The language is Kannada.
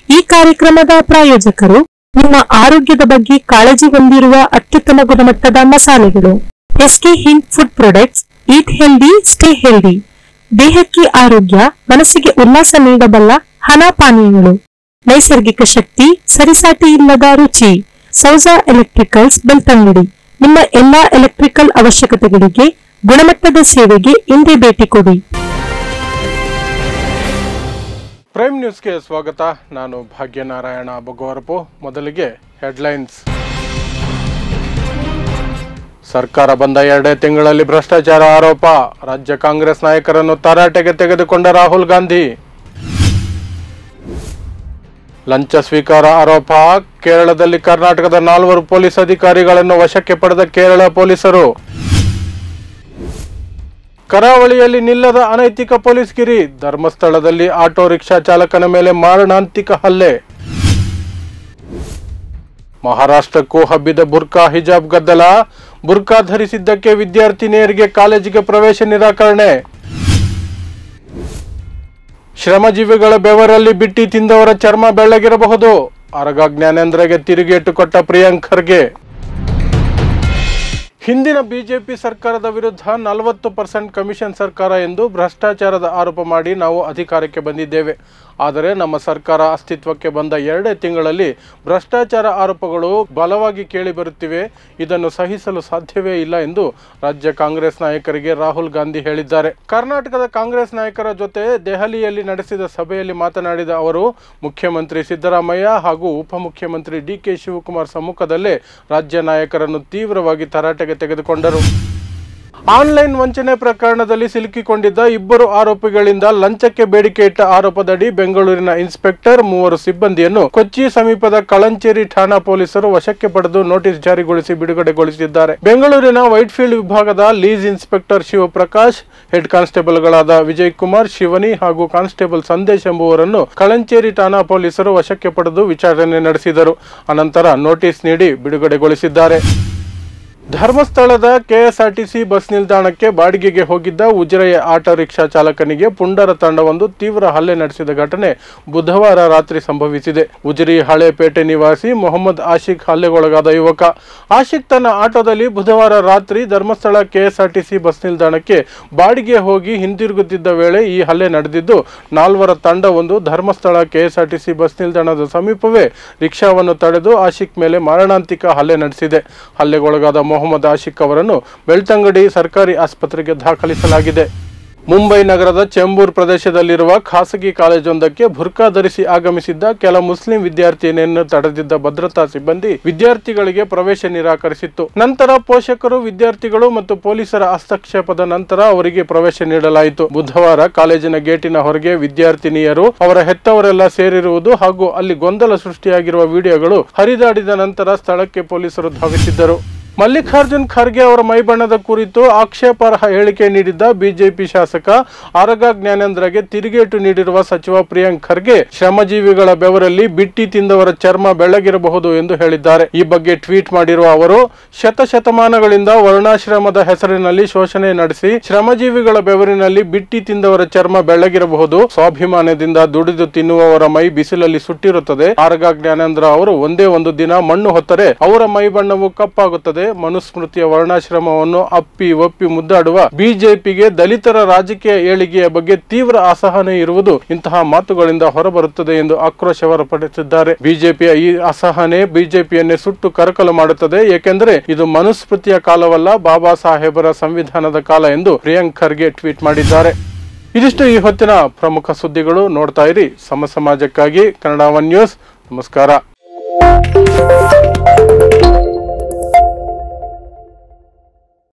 ಈ ಕಾರ್ಯಕ್ರಮದ ಪ್ರಾಯೋಜಕರು ನಿಮ್ಮ ಆರೋಗ್ಯದ ಬಗ್ಗೆ ಕಾಳಜಿ ಹೊಂದಿರುವ ಅತ್ಯುತ್ತಮ ಗುಣಮಟ್ಟದ ಮಸಾಲೆಗಳು SK Hind food products eat healthy stay healthy ದೇಹಕ್ಕೆ ಆರೋಗ್ಯ ಮನಸ್ಸಿಗೆ ಉಲ್ಲಾಸ ನೀಡಬಲ್ಲ ಹಣ ಪಾನೀಯಗಳು ನೈಸರ್ಗಿಕ ಶಕ್ತಿ ಸರಿಸಾಟಿ ಇಲ್ಲದ ರುಚಿ ಸೌಜಾ ಎಲೆಕ್ಟ್ರಿಕಲ್ಸ್ ಬೆಳ್ತಂಗಡಿ ನಿಮ್ಮ ಎಲ್ಲಾ ಎಲೆಕ್ಟ್ರಿಕಲ್ ಅವಶ್ಯಕತೆಗಳಿಗೆ ಗುಣಮಟ್ಟದ ಸೇವೆಗೆ ಇಂದೇ ಭೇಟಿ ಕೊಡಿ ಪ್ರೈಮ್ ನ್ಯೂಸ್ಗೆ ಸ್ವಾಗತ ನಾನು ಭಾಗ್ಯನಾರಾಯಣ ಬೊಗೋರಪು ಮೊದಲಿಗೆ ಹೆಡ್ಲೈನ್ಸ್ ಸರ್ಕಾರ ಬಂದ ಎರಡೇ ತಿಂಗಳಲ್ಲಿ ಭ್ರಷ್ಟಾಚಾರ ಆರೋಪ ರಾಜ್ಯ ಕಾಂಗ್ರೆಸ್ ನಾಯಕರನ್ನು ತರಾಟೆಗೆ ತೆಗೆದುಕೊಂಡ ರಾಹುಲ್ ಗಾಂಧಿ ಲಂಚ ಸ್ವೀಕಾರ ಆರೋಪ ಕೇರಳದಲ್ಲಿ ಕರ್ನಾಟಕದ ನಾಲ್ವರು ಪೊಲೀಸ್ ಅಧಿಕಾರಿಗಳನ್ನು ವಶಕ್ಕೆ ಪಡೆದ ಕೇರಳ ಪೊಲೀಸರು ಕರಾವಳಿಯಲ್ಲಿ ನಿಲ್ಲದ ಅನೈತಿಕ ಪೊಲೀಸ್ ಗಿರಿ ಧರ್ಮಸ್ಥಳದಲ್ಲಿ ಆಟೋ ರಿಕ್ಷಾ ಚಾಲಕನ ಮೇಲೆ ಮಾರಣಾಂತಿಕ ಹಲ್ಲೆ ಮಹಾರಾಷ್ಟ್ರಕ್ಕೂ ಹಬ್ಬಿದ ಬುರ್ಕಾ ಹಿಜಾಬ್ ಗದ್ದಲ ಬುರ್ಕಾ ಧರಿಸಿದ್ದಕ್ಕೆ ವಿದ್ಯಾರ್ಥಿನಿಯರಿಗೆ ಕಾಲೇಜಿಗೆ ಪ್ರವೇಶ ನಿರಾಕರಣೆ ಶ್ರಮಜೀವಿಗಳ ಬೆವರಲ್ಲಿ ಬಿಟ್ಟಿ ತಿಂದವರ ಚರ್ಮ ಬೆಳ್ಳಗಿರಬಹುದು ಆರಗ ಜ್ಞಾನೇಂದ್ರಗೆ ತಿರುಗೇಟು ಕೊಟ್ಟ ಪ್ರಿಯಾಂಕ್ ಖರ್ಗೆ ಹಿಂದಿನ ಬಿಜೆಪಿ ಸರ್ಕಾರದ ವಿರುದ್ಧ ನಲವತ್ತು ಪರ್ಸೆಂಟ್ ಕಮಿಷನ್ ಸರ್ಕಾರ ಎಂದು ಭ್ರಷ್ಟಾಚಾರದ ಆರೋಪ ಮಾಡಿ ನಾವು ಅಧಿಕಾರಕ್ಕೆ ಬಂದಿದ್ದೇವೆ ಆದರೆ ನಮ್ಮ ಸರ್ಕಾರ ಅಸ್ತಿತ್ವಕ್ಕೆ ಬಂದ ಎರಡೇ ತಿಂಗಳಲ್ಲಿ ಭ್ರಷ್ಟಾಚಾರ ಆರೋಪಗಳು ಬಲವಾಗಿ ಕೇಳಿಬರುತ್ತಿವೆ ಇದನ್ನು ಸಹಿಸಲು ಸಾಧ್ಯವೇ ಇಲ್ಲ ಎಂದು ರಾಜ್ಯ ಕಾಂಗ್ರೆಸ್ ನಾಯಕರಿಗೆ ರಾಹುಲ್ ಗಾಂಧಿ ಹೇಳಿದ್ದಾರೆ ಕರ್ನಾಟಕದ ಕಾಂಗ್ರೆಸ್ ನಾಯಕರ ಜೊತೆ ದೆಹಲಿಯಲ್ಲಿ ನಡೆಸಿದ ಸಭೆಯಲ್ಲಿ ಮಾತನಾಡಿದ ಅವರು ಮುಖ್ಯಮಂತ್ರಿ ಸಿದ್ದರಾಮಯ್ಯ ಹಾಗೂ ಉಪಮುಖ್ಯಮಂತ್ರಿ ಡಿ ಕೆ ಶಿವಕುಮಾರ್ ಸಮ್ಮುಖದಲ್ಲೇ ರಾಜ್ಯ ನಾಯಕರನ್ನು ತೀವ್ರವಾಗಿ ತರಾಟೆಗೆ ತೆಗೆದುಕೊಂಡರು ಆನ್ಲೈನ್ ವಂಚನೆ ಪ್ರಕರಣದಲ್ಲಿ ಸಿಲುಕಿಕೊಂಡಿದ್ದ ಇಬ್ಬರು ಆರೋಪಿಗಳಿಂದ ಲಂಚಕ್ಕೆ ಬೇಡಿಕೆ ಇಟ್ಟ ಆರೋಪದಡಿ ಬೆಂಗಳೂರಿನ ಇನ್ಸ್ಪೆಕ್ಟರ್ ಮೂವರು ಸಿಬ್ಬಂದಿಯನ್ನು ಕೊಚ್ಚಿ ಸಮೀಪದ ಕಳಂಚೇರಿ ಠಾಣಾ ಪೊಲೀಸರು ವಶಕ್ಕೆ ಪಡೆದು ನೋಟಿಸ್ ಜಾರಿಗೊಳಿಸಿ ಬಿಡುಗಡೆಗೊಳಿಸಿದ್ದಾರೆ ಬೆಂಗಳೂರಿನ ವೈಟ್ಫೀಲ್ಡ್ ವಿಭಾಗದ ಲೀಸ್ ಇನ್ಸ್ಪೆಕ್ಟರ್ ಶಿವಪ್ರಕಾಶ್ ಹೆಡ್ ಕಾನ್ಸ್ಟೇಬಲ್ಗಳಾದ ವಿಜಯ್ ಕುಮಾರ್ ಶಿವನಿ ಹಾಗೂ ಕಾನ್ಸ್ಟೇಬಲ್ ಸಂದೇಶ್ ಎಂಬುವರನ್ನು ಕಳಂಚೇರಿ ಠಾಣಾ ಪೊಲೀಸರು ವಶಕ್ಕೆ ಪಡೆದು ವಿಚಾರಣೆ ನಡೆಸಿದರು ಅನಂತರ ನೋಟಿಸ್ ನೀಡಿ ಬಿಡುಗಡೆಗೊಳಿಸಿದ್ದಾರೆ ಧರ್ಮಸ್ಥಳದ ಕೆಎಸ್ಆರ್ಟಿಸಿ ಬಸ್ ನಿಲ್ದಾಣಕ್ಕೆ ಬಾಡಿಗೆಗೆ ಹೋಗಿದ್ದ ಉಜಿರೆಯ ಆಟೋ ರಿಕ್ಷಾ ಚಾಲಕನಿಗೆ ಪುಂಡರ ತಂಡವೊಂದು ತೀವ್ರ ಹಲ್ಲೆ ನಡೆಸಿದ ಘಟನೆ ಬುಧವಾರ ರಾತ್ರಿ ಸಂಭವಿಸಿದೆ ಉಜಿರಿ ಹಳೇಪೇಟೆ ನಿವಾಸಿ ಮೊಹಮ್ಮದ್ ಆಶಿಕ್ ಹಲ್ಲೆಗೊಳಗಾದ ಯುವಕ ಆಶಿಕ್ ತನ್ನ ಆಟೋದಲ್ಲಿ ಬುಧವಾರ ರಾತ್ರಿ ಧರ್ಮಸ್ಥಳ ಕೆಎಸ್ಆರ್ಟಿಸಿ ಬಸ್ ನಿಲ್ದಾಣಕ್ಕೆ ಬಾಡಿಗೆ ಹೋಗಿ ಹಿಂದಿರುಗುತ್ತಿದ್ದ ವೇಳೆ ಈ ಹಲ್ಲೆ ನಡೆದಿದ್ದು ನಾಲ್ವರ ತಂಡವೊಂದು ಧರ್ಮಸ್ಥಳ ಕೆಎಸ್ಆರ್ಟಿಸಿ ಬಸ್ ನಿಲ್ದಾಣದ ಸಮೀಪವೇ ರಿಕ್ಷಾವನ್ನು ತಡೆದು ಆಶಿಕ್ ಮೇಲೆ ಮಾರಣಾಂತಿಕ ಹಲ್ಲೆ ನಡೆಸಿದೆ ಹಲ್ಲೆಗೊಳಗಾದ ಮೊಹಮ್ಮದ್ ಆಶಿಕ್ ಅವರನ್ನು ಬೆಳ್ತಂಗಡಿ ಸರ್ಕಾರಿ ಆಸ್ಪತ್ರೆಗೆ ದಾಖಲಿಸಲಾಗಿದೆ ಮುಂಬೈ ನಗರದ ಚೆಂಬೂರ್ ಪ್ರದೇಶದಲ್ಲಿರುವ ಖಾಸಗಿ ಕಾಲೇಜೊಂದಕ್ಕೆ ಬುರ್ಕಾ ಧರಿಸಿ ಆಗಮಿಸಿದ್ದ ಕೆಲ ಮುಸ್ಲಿಂ ವಿದ್ಯಾರ್ಥಿನಿಯನ್ನು ತಡೆದಿದ್ದ ಭದ್ರತಾ ಸಿಬ್ಬಂದಿ ವಿದ್ಯಾರ್ಥಿಗಳಿಗೆ ಪ್ರವೇಶ ನಿರಾಕರಿಸಿತ್ತು ನಂತರ ಪೋಷಕರು ವಿದ್ಯಾರ್ಥಿಗಳು ಮತ್ತು ಪೊಲೀಸರ ಹಸ್ತಕ್ಷೇಪದ ನಂತರ ಅವರಿಗೆ ಪ್ರವೇಶ ನೀಡಲಾಯಿತು ಬುಧವಾರ ಕಾಲೇಜಿನ ಗೇಟಿನ ಹೊರಗೆ ವಿದ್ಯಾರ್ಥಿನಿಯರು ಅವರ ಹೆತ್ತವರೆಲ್ಲ ಸೇರಿರುವುದು ಹಾಗೂ ಅಲ್ಲಿ ಗೊಂದಲ ಸೃಷ್ಟಿಯಾಗಿರುವ ವಿಡಿಯೋಗಳು ಹರಿದಾಡಿದ ನಂತರ ಸ್ಥಳಕ್ಕೆ ಪೊಲೀಸರು ಧಾವಿಸಿದ್ದರು ಮಲ್ಲಿಕಾರ್ಜುನ್ ಖರ್ಗೆ ಅವರ ಮೈಬಣ್ಣದ ಕುರಿತು ಆಕ್ಷೇಪಾರ್ಹ ಹೇಳಿಕೆ ನೀಡಿದ್ದ ಬಿಜೆಪಿ ಶಾಸಕ ಆರಗ ಜ್ಞಾನೇಂದ್ರಗೆ ತಿರುಗೇಟು ನೀಡಿರುವ ಸಚಿವ ಪ್ರಿಯಾಂಕ್ ಖರ್ಗೆ ಶ್ರಮಜೀವಿಗಳ ಬೆವರಲ್ಲಿ ಬಿಟ್ಟಿ ತಿಂದವರ ಚರ್ಮ ಬೆಳ್ಳಗಿರಬಹುದು ಎಂದು ಹೇಳಿದ್ದಾರೆ ಈ ಬಗ್ಗೆ ಟ್ವೀಟ್ ಮಾಡಿರುವ ಅವರು ಶತಶತಮಾನಗಳಿಂದ ವರ್ಣಾಶ್ರಮದ ಹೆಸರಿನಲ್ಲಿ ಶೋಷಣೆ ನಡೆಸಿ ಶ್ರಮಜೀವಿಗಳ ಬೆವರಿನಲ್ಲಿ ಬಿಟ್ಟಿ ತಿಂದವರ ಚರ್ಮ ಬೆಳ್ಳಗಿರಬಹುದು ಸ್ವಾಭಿಮಾನದಿಂದ ದುಡಿದು ತಿನ್ನುವವರ ಮೈ ಬಿಸಿಲಲ್ಲಿ ಸುಟ್ಟಿರುತ್ತದೆ ಆರಗ ಜ್ಞಾನೇಂದ್ರ ಅವರು ಒಂದೇ ಒಂದು ದಿನ ಮಣ್ಣು ಹೊತ್ತರೆ ಅವರ ಮೈ ಬಣ್ಣವು ಕಪ್ಪಾಗುತ್ತದೆ ಮನುಸ್ಮೃತಿಯ ವರ್ಣಾಶ್ರಮವನ್ನು ಅಪ್ಪಿ ಒಪ್ಪಿ ಮುದ್ದಾಡುವ ಬಿಜೆಪಿಗೆ ದಲಿತರ ರಾಜಕೀಯ ಏಳಿಗೆಯ ಬಗ್ಗೆ ತೀವ್ರ ಅಸಹನೆ ಇರುವುದು ಇಂತಹ ಮಾತುಗಳಿಂದ ಹೊರಬರುತ್ತದೆ ಎಂದು ಆಕ್ರೋಶ ಹೊರಪಡಿಸಿದ್ದಾರೆ ಬಿಜೆಪಿಯ ಈ ಅಸಹನೆ ಬಿಜೆಪಿಯನ್ನೇ ಸುಟ್ಟು ಕರಕಲು ಮಾಡುತ್ತದೆ ಏಕೆಂದರೆ ಇದು ಮನುಸ್ಮೃತಿಯ ಕಾಲವಲ್ಲ ಬಾಬಾ ಸಾಹೇಬರ ಸಂವಿಧಾನದ ಕಾಲ ಎಂದು ಪ್ರಿಯಾಂಕ್ ಖರ್ಗೆ ಟ್ವೀಟ್ ಮಾಡಿದ್ದಾರೆ ಇದಿಷ್ಟು ಈ ಹೊತ್ತಿನ ಪ್ರಮುಖ ಸುದ್ದಿಗಳು ನೋಡ್ತಾ ಇರಿ ಸಮ ಸಮಾಜಕ್ಕಾಗಿ ಕನ್ನಡ ಒನ್ ನ್ಯೂಸ್ ನಮಸ್ಕಾರ